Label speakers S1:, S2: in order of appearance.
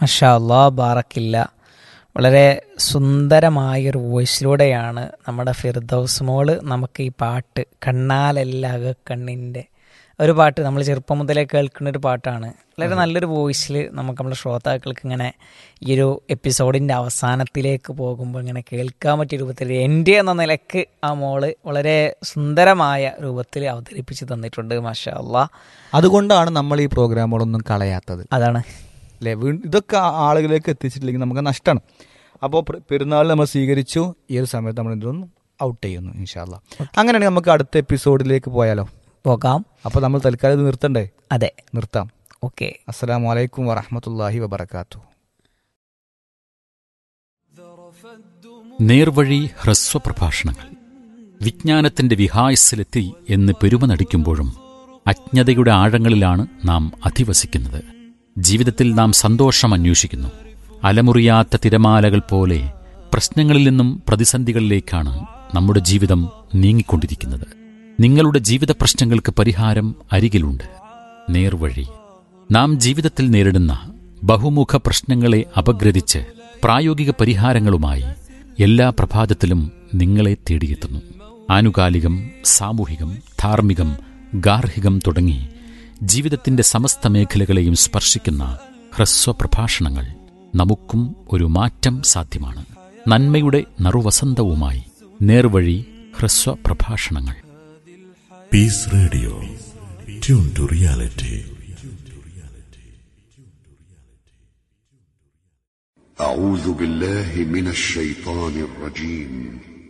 S1: മഷാ അല്ലാ ബാറക്കില്ല വളരെ സുന്ദരമായൊരു വോയിസിലൂടെയാണ് നമ്മുടെ ഫിർദൗസ് മോള് നമുക്ക് ഈ പാട്ട് കണ്ണാലല്ല അകക്കണ്ണിൻ്റെ ഒരു പാട്ട് നമ്മൾ ചെറുപ്പം മുതലേ കേൾക്കുന്ന ഒരു പാട്ടാണ് വളരെ നല്ലൊരു വോയിസിൽ നമുക്ക് നമ്മുടെ ശ്രോതാക്കൾക്ക് ഇങ്ങനെ ഈ ഒരു എപ്പിസോഡിൻ്റെ അവസാനത്തിലേക്ക് പോകുമ്പോൾ ഇങ്ങനെ കേൾക്കാൻ പറ്റിയ രൂപത്തിൽ എൻ്റെ എന്ന നിലക്ക് ആ മോള് വളരെ സുന്ദരമായ രൂപത്തിൽ അവതരിപ്പിച്ച് തന്നിട്ടുണ്ട് മാഷാ അല്ലാ
S2: അതുകൊണ്ടാണ് നമ്മൾ ഈ പ്രോഗ്രാമുകളൊന്നും കളയാത്തത്
S1: അതാണ്
S2: അല്ലേ വീണ്ടും ഇതൊക്കെ ആ- ആളുകളിലേക്ക് എത്തിച്ചിട്ടില്ലെങ്കിൽ നമുക്ക് നഷ്ടമാണ് അപ്പോൾ പെരുന്നാൾ നമ്മൾ സ്വീകരിച്ചു ഈ ഒരു സമയത്ത് നമ്മൾ ഇതൊന്നും ഔട്ട് ചെയ്യുന്നു ഇൻഷാല്ല അങ്ങനെയാണെങ്കിൽ നമുക്ക് അടുത്ത എപ്പിസോഡിലേക്ക് പോയാലോ
S1: പോകാം
S2: അപ്പോൾ നമ്മൾ തൽക്കാലം ഇത് നിർത്തണ്ടേ
S1: അതെ
S2: നിർത്താം
S1: ഓക്കെ
S2: അസ്സലാമു അലൈക്കും വറഹമത്തല്ലാഹി വബർക്കാത്തു
S3: നേർവഴി ഹ്രസ്വ പ്രഭാഷണങ്ങൾ വിജ്ഞാനത്തിന്റെ വിഹായസിലെത്തി എന്ന് പെരുമ നടിക്കുമ്പോഴും അജ്ഞതയുടെ ആഴങ്ങളിലാണ് നാം അധിവസിക്കുന്നത് ജീവിതത്തിൽ നാം സന്തോഷം അന്വേഷിക്കുന്നു അലമുറിയാത്ത തിരമാലകൾ പോലെ പ്രശ്നങ്ങളിൽ നിന്നും പ്രതിസന്ധികളിലേക്കാണ് നമ്മുടെ ജീവിതം നീങ്ങിക്കൊണ്ടിരിക്കുന്നത് നിങ്ങളുടെ ജീവിത പ്രശ്നങ്ങൾക്ക് പരിഹാരം അരികിലുണ്ട് നേർവഴി നാം ജീവിതത്തിൽ നേരിടുന്ന ബഹുമുഖ പ്രശ്നങ്ങളെ അപഗ്രഥിച്ച് പ്രായോഗിക പരിഹാരങ്ങളുമായി എല്ലാ പ്രഭാതത്തിലും നിങ്ങളെ തേടിയെത്തുന്നു ആനുകാലികം സാമൂഹികം ധാർമ്മികം ഗാർഹികം തുടങ്ങി ജീവിതത്തിന്റെ സമസ്ത മേഖലകളെയും സ്പർശിക്കുന്ന ഹ്രസ്വ പ്രഭാഷണങ്ങൾ നമുക്കും ഒരു മാറ്റം സാധ്യമാണ് നന്മയുടെ നറുവസന്തവുമായി നേർവഴി ഹ്രസ്വ പ്രഭാഷണങ്ങൾ
S4: Peace Radio. Tune to reality.
S5: أعوذ بالله من الشيطان الرجيم